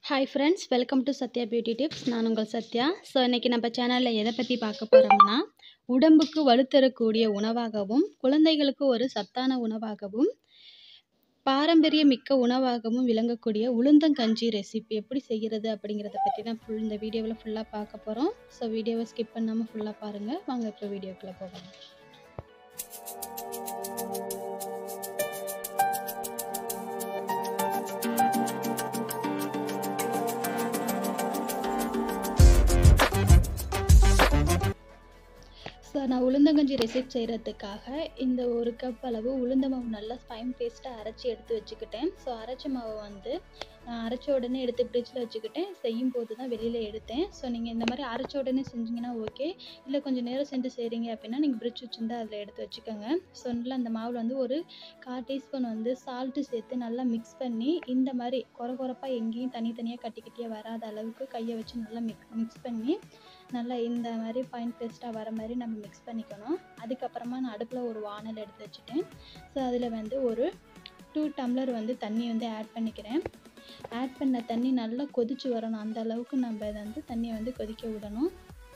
hi friends welcome to Sathya beauty tips நான் உங்கள் Sathya so இன்றைக்கி நம்ம சேனலில் எதை பற்றி பார்க்க போகிறோம்னா உடம்புக்கு வலுத்தரக்கூடிய உணவாகவும் குழந்தைகளுக்கு ஒரு சத்தான உணவாகவும் பாரம்பரிய மிக்க உணவாகவும் விளங்கக்கூடிய உளுந்தங்கஞ்சி ரெசிபி எப்படி செய்கிறது அப்படிங்கிறத பற்றி தான் ஃபுல் இந்த வீடியோவில் ஃபுல்லாக பார்க்க போகிறோம் ஸோ வீடியோவை ஸ்கிப் பண்ணாமல் ஃபுல்லாக பாருங்கள் வாங்க இப்போ வீடியோக்குள்ளே போகலாம் ஸோ நான் உளுந்தங்கஞ்சி ரெசிபி செய்கிறதுக்காக இந்த ஒரு கப் அளவு உளுந்த மாவு நல்லா ஃபைன் பேஸ்ட்டாக அரைச்சி எடுத்து வச்சுக்கிட்டேன் ஸோ அரைச்ச மாவை வந்து நான் அரைச்ச உடனே எடுத்து ஃப்ரிட்ஜில் வச்சுக்கிட்டேன் செய்யும் போது தான் வெளியில் எடுத்தேன் ஸோ நீங்கள் இந்த மாதிரி அரைச்ச உடனே செஞ்சிங்கன்னா ஓகே இல்லை கொஞ்சம் நேரம் செஞ்சு செய்கிறீங்க அப்படின்னா நீங்கள் ஃப்ரிட்ஜ் வச்சுருந்தா அதில் எடுத்து வச்சுக்கோங்க ஸோ நல்லா அந்த மாவில் வந்து ஒரு கால் டீஸ்பூன் வந்து சால்ட்டு சேர்த்து நல்லா மிக்ஸ் பண்ணி இந்த மாதிரி குறை குறைப்பாக எங்கேயும் தனித்தனியாக கட்டி கட்டியாக வராத அளவுக்கு கையை வச்சு நல்லா மிக் மிக்ஸ் பண்ணி நல்லா இந்த மாதிரி ஃபைன் பேஸ்ட்டாக வர மாதிரி நம்ம மிக்ஸ் பண்ணிக்கணும் அதுக்கப்புறமா நான் அடுப்பில் ஒரு வானல் எடுத்து வச்சுட்டேன் ஸோ அதில் வந்து ஒரு டூ டம்ளர் வந்து தண்ணி வந்து ஆட் பண்ணிக்கிறேன் ஆட் பண்ண தண்ணி நல்லா கொதிச்சு வரணும் அந்த அளவுக்கு நம்ம இதை வந்து தண்ணியை வந்து கொதிக்க விடணும்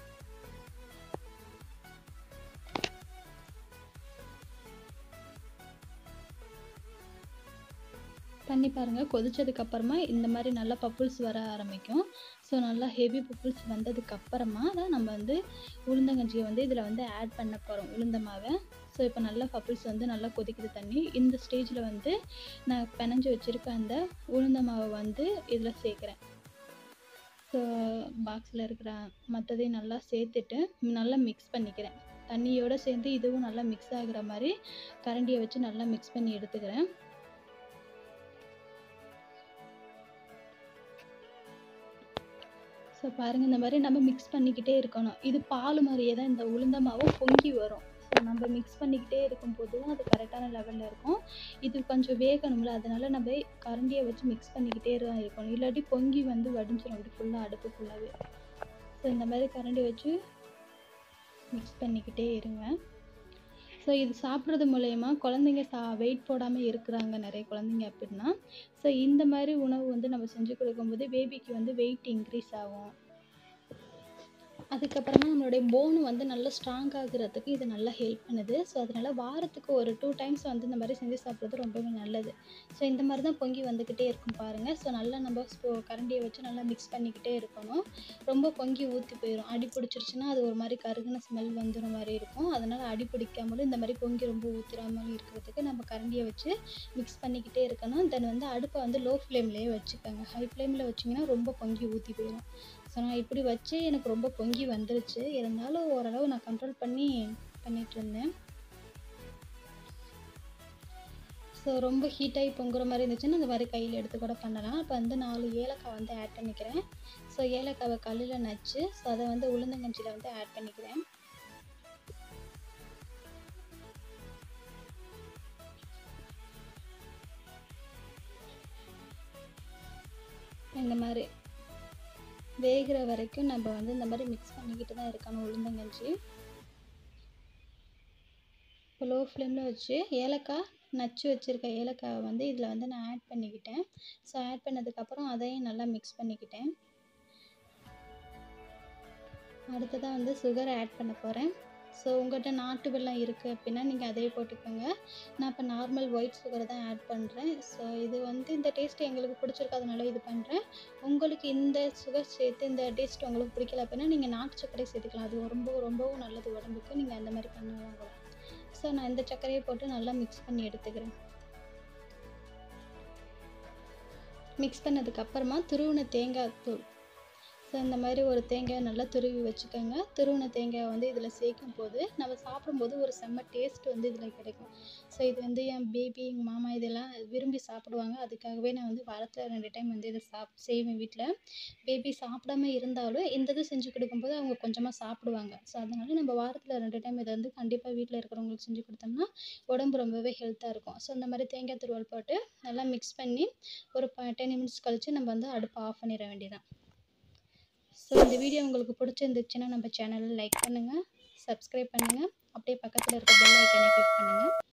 பண்ணி பாருங்கள் கொதிச்சதுக்கப்புறமா இந்த மாதிரி நல்லா பப்புள்ஸ் வர ஆரம்பிக்கும் ஸோ நல்லா ஹெவி பப்புள்ஸ் வந்ததுக்கப்புறமா தான் நம்ம வந்து உளுந்தங்கஞ்சியை வந்து இதில் வந்து ஆட் பண்ண போகிறோம் உளுந்த மாவை ஸோ இப்போ நல்லா பப்புள்ஸ் வந்து நல்லா கொதிக்குது தண்ணி இந்த ஸ்டேஜில் வந்து நான் பிணைஞ்சு வச்சுருக்க அந்த உளுந்த மாவை வந்து இதில் சேர்க்குறேன் ஸோ பாக்ஸில் இருக்கிற மற்றதையும் நல்லா சேர்த்துட்டு நல்லா மிக்ஸ் பண்ணிக்கிறேன் தண்ணியோடு சேர்ந்து இதுவும் நல்லா மிக்ஸ் ஆகுற மாதிரி கரண்டியை வச்சு நல்லா மிக்ஸ் பண்ணி எடுத்துக்கிறேன் ஸோ பாருங்கள் இந்த மாதிரி நம்ம மிக்ஸ் பண்ணிக்கிட்டே இருக்கணும் இது பால் மாதிரியே தான் இந்த உளுந்த மாவும் பொங்கி வரும் ஸோ நம்ம மிக்ஸ் பண்ணிக்கிட்டே இருக்கும்போது தான் அது கரெக்டான லெவலில் இருக்கும் இது கொஞ்சம் வேகணும்ல அதனால் நம்ம கரண்டியை வச்சு மிக்ஸ் பண்ணிக்கிட்டே தான் இருக்கணும் இல்லாட்டி பொங்கி வந்து வடிஞ்சிடும் அப்படி ஃபுல்லாக அடுப்பு ஃபுல்லாகவே ஸோ இந்த மாதிரி கரண்டி வச்சு மிக்ஸ் பண்ணிக்கிட்டே இருங்க ஸோ இது சாப்பிட்றது மூலயமா குழந்தைங்க சா வெயிட் போடாமல் இருக்கிறாங்க நிறைய குழந்தைங்க அப்படின்னா ஸோ இந்த மாதிரி உணவு வந்து நம்ம செஞ்சு கொடுக்கும்போது பேபிக்கு வந்து வெயிட் இன்க்ரீஸ் ஆகும் அதுக்கப்புறமா நம்மளுடைய போன் வந்து நல்லா ஸ்ட்ராங் ஆகுறதுக்கு இது நல்லா ஹெல்ப் பண்ணுது ஸோ அதனால் வாரத்துக்கு ஒரு டூ டைம்ஸ் வந்து இந்த மாதிரி செஞ்சு சாப்பிட்றது ரொம்பவே நல்லது ஸோ இந்த மாதிரி தான் பொங்கி வந்துக்கிட்டே இருக்கும் பாருங்கள் ஸோ நல்லா நம்ம ஸ்போ கரண்டியை வச்சு நல்லா மிக்ஸ் பண்ணிக்கிட்டே இருக்கணும் ரொம்ப பொங்கி ஊற்றி போயிடும் அடி பிடிச்சிருச்சுன்னா அது ஒரு மாதிரி கருகுன ஸ்மெல் வந்துற மாதிரி இருக்கும் அதனால் அடி பிடிக்காமலும் இந்த மாதிரி பொங்கி ரொம்ப ஊற்றிடாமலும் இருக்கிறதுக்கு நம்ம கரண்டியை வச்சு மிக்ஸ் பண்ணிக்கிட்டே இருக்கணும் தென் வந்து அடுப்பை வந்து லோ ஃப்ளேம்லேயே வச்சுக்கோங்க ஹை ஃப்ளேமில் வச்சிங்கன்னா ரொம்ப பொங்கி ஊற்றி போயிடும் ஸோ நான் இப்படி வச்சு எனக்கு ரொம்ப பொங்கி வந்துருச்சு இருந்தாலும் ஓரளவு நான் கண்ட்ரோல் பண்ணி பண்ணிகிட்டு இருந்தேன் ஸோ ரொம்ப ஹீட்டாகி பொங்குற மாதிரி இருந்துச்சுன்னா இந்த மாதிரி கையில் எடுத்து கூட பண்ணலாம் இப்போ வந்து நாலு ஏலக்காய் வந்து ஆட் பண்ணிக்கிறேன் ஸோ ஏலக்காவை கல்லில் நச்சு ஸோ அதை வந்து உளுந்தங்கஞ்சியில் வந்து ஆட் பண்ணிக்கிறேன் இந்த மாதிரி வேகிற வரைக்கும் நம்ம வந்து இந்த மாதிரி மிக்ஸ் பண்ணிக்கிட்டு தான் இருக்கணும் உளுந்தங்கஞ்சி இப்போ லோ ஃப்ளேமில் வச்சு ஏலக்காய் நச்சு வச்சுருக்க ஏலக்காவை வந்து இதில் வந்து நான் ஆட் பண்ணிக்கிட்டேன் ஸோ ஆட் பண்ணதுக்கப்புறம் அதையும் நல்லா மிக்ஸ் பண்ணிக்கிட்டேன் அடுத்ததாக வந்து சுகர் ஆட் பண்ண போகிறேன் ஸோ உங்கள்கிட்ட நாட்டு வெல்லம் இருக்குது அப்படின்னா நீங்கள் அதையே போட்டுக்கோங்க நான் இப்போ நார்மல் ஒயிட் சுகர் தான் ஆட் பண்ணுறேன் ஸோ இது வந்து இந்த டேஸ்ட் எங்களுக்கு பிடிச்சிருக்காதனால இது பண்ணுறேன் உங்களுக்கு இந்த சுகர் சேர்த்து இந்த டேஸ்ட் உங்களுக்கு பிடிக்கல அப்படின்னா நீங்கள் நாட்டு சர்க்கரை சேர்த்துக்கலாம் அது ரொம்ப ரொம்பவும் நல்லது உடம்புக்கு நீங்கள் அந்த மாதிரி பண்ணலாம் கூட ஸோ நான் இந்த சர்க்கரையை போட்டு நல்லா மிக்ஸ் பண்ணி எடுத்துக்கிறேன் மிக்ஸ் பண்ணதுக்கப்புறமா துருவின தேங்காய் தூள் ஸோ இந்த மாதிரி ஒரு தேங்காயை நல்லா துருவி வச்சுக்கோங்க துருவின தேங்காயை வந்து இதில் சேர்க்கும் போது நம்ம சாப்பிடும்போது ஒரு செம்ம டேஸ்ட் வந்து இதில் கிடைக்கும் ஸோ இது வந்து என் பேபி எங்கள் மாமா இதெல்லாம் விரும்பி சாப்பிடுவாங்க அதுக்காகவே நான் வந்து வாரத்தில் ரெண்டு டைம் வந்து இதை சாப் செய்வேன் வீட்டில் பேபி சாப்பிடாம இருந்தாலும் இந்த இது செஞ்சு கொடுக்கும்போது அவங்க கொஞ்சமாக சாப்பிடுவாங்க ஸோ அதனால் நம்ம வாரத்தில் ரெண்டு டைம் இதை வந்து கண்டிப்பாக வீட்டில் இருக்கிறவங்களுக்கு செஞ்சு கொடுத்தோம்னா உடம்பு ரொம்பவே ஹெல்த்தாக இருக்கும் ஸோ இந்த மாதிரி தேங்காய் துருவல் போட்டு நல்லா மிக்ஸ் பண்ணி ஒரு ப டென் மினிட்ஸ் கழித்து நம்ம வந்து அடுப்பை ஆஃப் பண்ணிட வேண்டியதான் ஸோ இந்த வீடியோ உங்களுக்கு பிடிச்சிருந்துச்சுன்னா நம்ம சேனலை லைக் பண்ணுங்கள் சப்ஸ்கிரைப் பண்ணுங்கள் அப்படியே பக்கத்தில் இருக்க பெல் ஐக்கனை கிளிக் பண்ணுங்கள்